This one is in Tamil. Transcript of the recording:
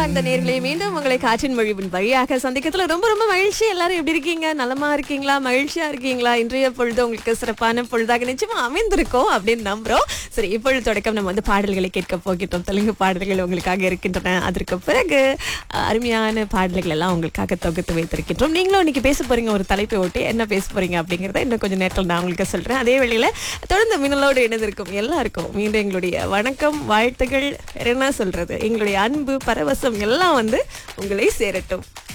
அன்பார்ந்த நேர்களை மீண்டும் உங்களை காற்றின் மொழிவின் வழியாக சந்திக்கிறதுல ரொம்ப ரொம்ப மகிழ்ச்சி எல்லாரும் எப்படி இருக்கீங்க நலமா இருக்கீங்களா மகிழ்ச்சியா இருக்கீங்களா இன்றைய பொழுது உங்களுக்கு சிறப்பான பொழுதாக நிச்சயமா அமைந்திருக்கும் அப்படின்னு நம்புறோம் சரி இப்பொழுது தொடக்கம் நம்ம வந்து பாடல்களை கேட்க போகிட்டோம் தெலுங்கு பாடல்கள் உங்களுக்காக இருக்கின்றன அதற்கு பிறகு அஹ், அருமையான பாடல்கள் எல்லாம் உங்களுக்காக தொகுத்து வைத்திருக்கின்றோம் நீங்களும் இன்னைக்கு பேச போறீங்க ஒரு தலைப்பை ஒட்டி என்ன பேச போறீங்க அப்படிங்கறத இன்னும் கொஞ்சம் நேரத்தில் நான் உங்களுக்கு சொல்றேன் அதே வேளையில தொடர்ந்து மின்னலோடு இணைந்திருக்கும் எல்லாருக்கும் மீண்டும் எங்களுடைய வணக்கம் வாழ்த்துகள் வேற என்ன சொல்றது எங்களுடைய அன்பு பரவசம் எல்லாம் வந்து உங்களை சேரட்டும்